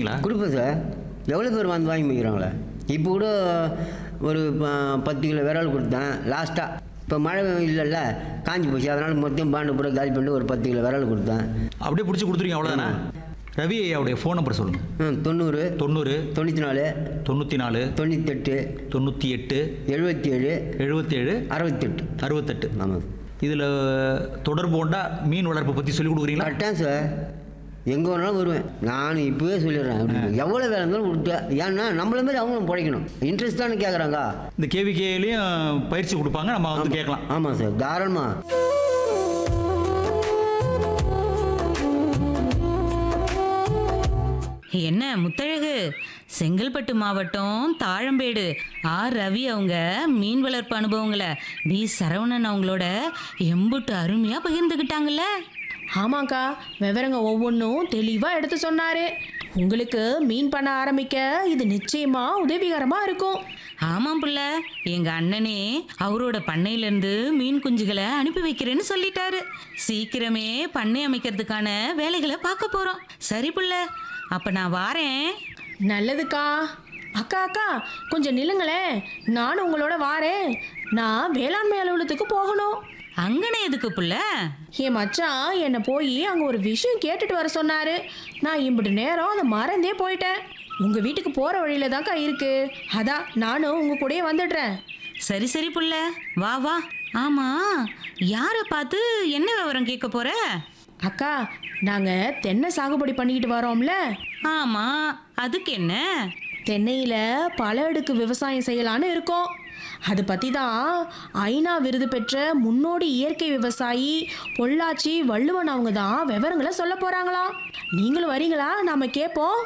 கொடுப்பீங்களா கொடுப்பேன் சார் எவ்வளோ பேர் வந்து வாங்கி போய்க்கிறாங்களே இப்போ கூட ஒரு ப- பத்து கிலோ விரல் கொடுத்தேன் லாஸ்ட்டாக இப்போ மழை இல்லைல்ல காஞ்சி போச்சு அதனால் மொத்தம் பாண்டு பூரா காலி பண்ணி ஒரு பத்து கிலோ விரல் கொடுத்தேன் அப்படியே பிடிச்சி கொடுத்துருங்க அவ்வளோதானே ரவி ஐயாவுடைய ஃபோன் நம்பர் சொல்லுங்கள் ம், தொண்ணூறு தொண்ணூறு தொண்ணூற்றி நாலு தொண்ணூற்றி நாலு தொண்ணூத்தெட்டு தொண்ணூற்றி எட்டு எழுபத்தி ஏழு எழுபத்தேழு அறுபத்தெட்டு அறுபத்தெட்டு ஆமாம் இதில் தொடர்பு கொண்டா மீன் வளர்ப்பை பற்றி சொல்லிக் கொடுக்குறீங்களா கரெக்டாக சார் எங்கே வேணாலும் வருவேன் நான் இப்போவே சொல்லிடுறேன் அப்படி எவ்வளோ வேலை இருந்தாலும் கொடுத்தேன் ஏன்னா நம்மள மாதிரி அவங்களும் பிழைக்கணும் இன்ட்ரெஸ்ட் தானே கேட்குறாங்க இந்த கேவிகேலையும் பயிற்சி கொடுப்பாங்க நம்ம வந்து கேட்கலாம் ஆமாம் சார் தாராளமாக என்ன முத்தழகு செங்கல்பட்டு மாவட்டம் தாழம்பேடு ஆர் ரவி அவங்க மீன் வளர்ப்பு அனுபவங்களை பி சரவணன் அவங்களோட எம்புட்டு அருமையாக பகிர்ந்துக்கிட்டாங்கல்ல ஆமாக்கா விவரங்க ஒவ்வொன்றும் தெளிவாக எடுத்து சொன்னாரு உங்களுக்கு மீன் பண்ண ஆரம்பிக்க இது நிச்சயமா உதவிகரமாக இருக்கும் ஆமாம் புள்ள எங்க அண்ணனே அவரோட பண்ணையிலேருந்து மீன் குஞ்சுகளை அனுப்பி வைக்கிறேன்னு சொல்லிட்டாரு சீக்கிரமே பண்ணை அமைக்கிறதுக்கான வேலைகளை பார்க்க போறோம் சரி புள்ள அப்ப நான் வாரேன் நல்லதுக்கா அக்கா அக்கா கொஞ்சம் நில்லுங்களேன் நானும் உங்களோட வாரேன் நான் வேளாண்மை அலுவலகத்துக்கு போகணும் அங்கனே எதுக்கு புள்ள என் மச்சான் என்னை போய் அங்கே ஒரு விஷயம் கேட்டுட்டு வர சொன்னாரு நான் இம்பிட்டு நேரம் அதை மறந்தே போயிட்டேன் உங்கள் வீட்டுக்கு போகிற வழியில தான்க்கா இருக்கு அதான் நானும் உங்கள் கூடயே வந்துடுறேன் சரி சரி புள்ள வா வா ஆமா யாரை பார்த்து என்ன விவரம் கேட்க போற அக்கா நாங்கள் தென்னை சாகுபடி பண்ணிக்கிட்டு வரோம்ல ஆமா அதுக்கு என்ன தென்னையில் பல அடுக்கு விவசாயம் செய்யலான்னு இருக்கோம் அது பற்றி தான் ஐநா விருது பெற்ற முன்னோடி இயற்கை விவசாயி பொள்ளாச்சி வள்ளுவன் அவங்க தான் விவரங்களை சொல்ல போகிறாங்களாம் நீங்களும் வரீங்களா நாம கேட்போம்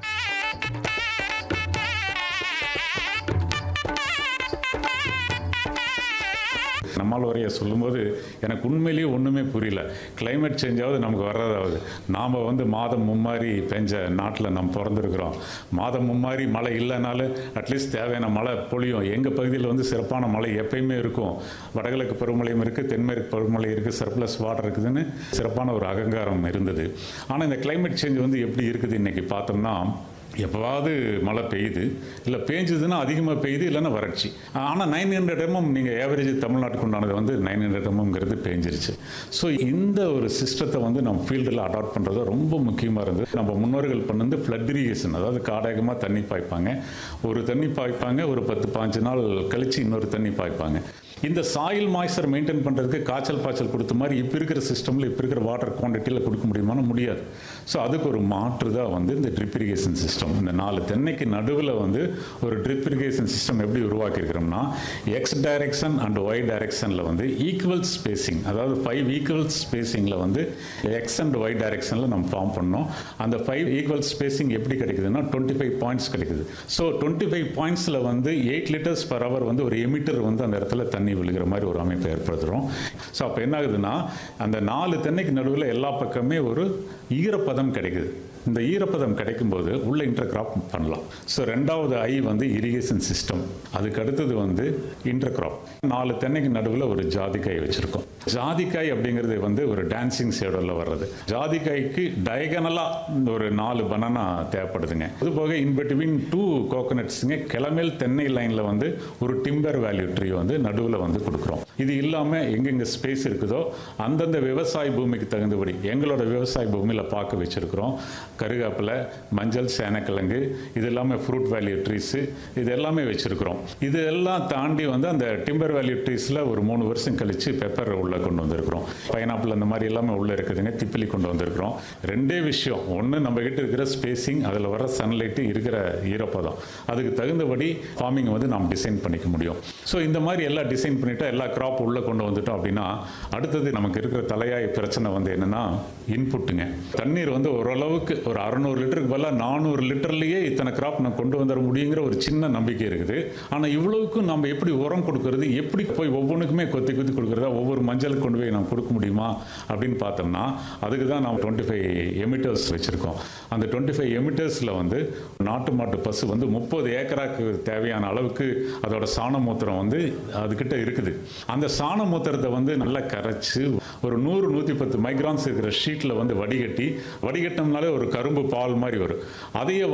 நம்மால் வரைய சொல்லும்போது எனக்கு உண்மையிலேயே ஒன்றுமே புரியல climate சேஞ்சாவது நமக்கு வர்றதாவது நாம் வந்து மாதம் மும்மாரி பெஞ்ச நாட்டில் நம்ம பிறந்திருக்கிறோம் மாதம் மும்மாரி மழை இல்லைனாலும் அட்லீஸ்ட் தேவையான மழை பொழியும் எங்கள் பகுதியில் வந்து சிறப்பான மழை எப்பயுமே இருக்கும் வடகிழக்கு பருவமழையும் இருக்குது தென்மேற்கு பருவமழை இருக்குது சர்ப்ளஸ் வாட்டர் இருக்குதுன்னு சிறப்பான ஒரு அகங்காரம் இருந்தது ஆனால் இந்த climate சேஞ்ச் வந்து எப்படி இருக்குது இன்றைக்கி பார்த்தோம்னா எப்போவாவது மழை பெய்யுது இல்லை பேஞ்சுதுன்னா அதிகமாக பெய்யுது இல்லைன்னா வறட்சி ஆனால் நைன் ஹண்ட்ரட் எம்எம் நீங்கள் ஏவரேஜ் தமிழ்நாட்டுக்கு உண்டானது வந்து நைன் ஹண்ட்ரட் எம்எம்ங்கிறது பேஞ்சிருச்சு ஸோ இந்த ஒரு சிஸ்டத்தை வந்து நம்ம ஃபீல்டில் அடாப்ட் பண்ணுறது ரொம்ப முக்கியமாக இருந்தது நம்ம முன்னோர்கள் பண்ணது ஃப்ளட் இரிகேஷன் அதாவது காடகமாக தண்ணி பாய்ப்பாங்க ஒரு தண்ணி பாய்ப்பாங்க ஒரு பத்து பாஞ்சு நாள் கழித்து இன்னொரு தண்ணி பாய்ப்பாங்க இந்த சாயில் மாய்ச்சர் மெயின்டைன் பண்ணுறதுக்கு காய்ச்சல் பாய்ச்சல் கொடுத்த மாதிரி இப்போ இருக்கிற சிஸ்டமில் இப்போ இருக்கிற வாட்டர் குவான்டிட்டியில் கொடுக்க முடியுமான்னு முடியாது ஸோ அதுக்கு ஒரு மாற்று தான் வந்து இந்த ட்ரிப் இரிகேஷன் சிஸ்டம் இந்த நாலு தென்னைக்கு நடுவில் வந்து ஒரு ட்ரிப் இரிகேஷன் சிஸ்டம் எப்படி உருவாக்கியிருக்கிறோம்னா எக்ஸ் டைரக்ஷன் அண்ட் ஒய் டைரக்ஷனில் வந்து ஈக்குவல் ஸ்பேசிங் அதாவது ஃபைவ் ஈக்குவல் ஸ்பேசிங்கில் வந்து எக்ஸ் அண்ட் ஒய் டைரக்ஷனில் நம்ம ஃபார்ம் பண்ணோம் அந்த ஃபைவ் ஈக்குவல் ஸ்பேசிங் எப்படி கிடைக்குதுன்னா டுவெண்ட்டி ஃபைவ் பாயிண்ட்ஸ் கிடைக்குது ஸோ டுவெண்ட்டி ஃபைவ் பாயிண்ட்ஸில் வந்து எயிட் லிட்டர்ஸ் பர் ஹவர் வந்து ஒரு எமிட்டர் வந்து அந்த இடத்துல தண்ணி விழுகிற மாதிரி ஒரு அமைப்பை ஏற்படுத்துகிறோம் ஸோ அப்போ என்ன ஆகுதுன்னா அந்த நாலு தென்னைக்கு நடுவில் எல்லா பக்கமே ஒரு ஈரப்பதம் கிடைக்குது இந்த ஈரப்பதம் கிடைக்கும்போது உள்ள இன்டர் கிராப் பண்ணலாம் ஸோ ரெண்டாவது ஐ வந்து இரிகேஷன் சிஸ்டம் அதுக்கு அடுத்தது வந்து இன்டர் கிராப் நாலு தென்னைக்கு நடுவில் ஒரு ஜாதிக்காய் வச்சுருக்கோம் ஜாதிக்காய் அப்படிங்கிறது வந்து ஒரு டான்சிங் ஷேடோவில் வர்றது ஜாதிக்காய்க்கு டயகனலாக ஒரு நாலு பனானா தேவைப்படுதுங்க அது போக இன் பிட்வீன் டூ கோகனட்ஸுங்க கிளமேல் தென்னை லைனில் வந்து ஒரு டிம்பர் வேல்யூ ட்ரீ வந்து நடுவில் வந்து கொடுக்குறோம் இது இல்லாமல் எங்கெங்கே ஸ்பேஸ் இருக்குதோ அந்தந்த விவசாய பூமிக்கு தகுந்தபடி எங்களோட விவசாய பூமியில் பார்க்க வச்சுருக்கிறோம் கருகாப்பில் மஞ்சள் சேனக்கிழங்கு இது எல்லாமே ஃப்ரூட் வேல்யூ ட்ரீஸு இது எல்லாமே வச்சுருக்கிறோம் இது எல்லாம் தாண்டி வந்து அந்த டிம்பர் வேல்யூ ட்ரீஸில் ஒரு மூணு வருஷம் கழித்து பெப்பர் உள்ளே கொண்டு வந்திருக்கிறோம் பைனாப்பிள் அந்த மாதிரி எல்லாமே உள்ளே இருக்குதுங்க திப்பிலி கொண்டு வந்திருக்கிறோம் ரெண்டே விஷயம் ஒன்று நம்ம கிட்ட இருக்கிற ஸ்பேசிங் அதில் வர சன்லைட்டு இருக்கிற ஈரப்பதம் அதுக்கு தகுந்தபடி ஃபார்மிங் வந்து நாம் டிசைன் பண்ணிக்க முடியும் ஸோ இந்த மாதிரி எல்லாம் டிசைன் பண்ணிட்டா எல்லா கிராப் உள்ளே கொண்டு வந்துட்டோம் அப்படின்னா அடுத்தது நமக்கு இருக்கிற தலையாய பிரச்சனை வந்து என்னன்னா இன்புட்டுங்க தண்ணீர் வந்து ஓரளவுக்கு ஒரு அறநூறு லிட்டருக்கு பதிலாக நானூறு லிட்டர்லேயே இத்தனை கிராப் நான் கொண்டு வந்துட முடியுங்கிற ஒரு சின்ன நம்பிக்கை இருக்குது ஆனால் இவ்வளவுக்கும் நம்ம எப்படி உரம் கொடுக்கறது எப்படி போய் ஒவ்வொன்றுக்குமே கொத்தி கொத்தி கொடுக்குறதா ஒவ்வொரு மஞ்சளுக்கு கொண்டு போய் நம்ம கொடுக்க முடியுமா அப்படின்னு பார்த்தோம்னா அதுக்கு தான் நம்ம டுவெண்ட்டி ஃபைவ் எமிட்டர்ஸ் வச்சுருக்கோம் அந்த டுவெண்ட்டி ஃபைவ் எமிட்டர்ஸில் வந்து நாட்டு மாட்டு பசு வந்து முப்பது ஏக்கராக்கு தேவையான அளவுக்கு அதோட சாண மூத்திரம் வந்து அதுக்கிட்ட இருக்குது அந்த சாண மூத்திரத்தை வந்து நல்லா கரைச்சு ஒரு நூறு நூற்றி பத்து மைக்ரான்ஸ் இருக்கிற ஷீட்டில் வந்து வடிகட்டி வடிகட்டினோம்னாலே ஒரு கரும்பு பால் மாதிரி வரும் அதையே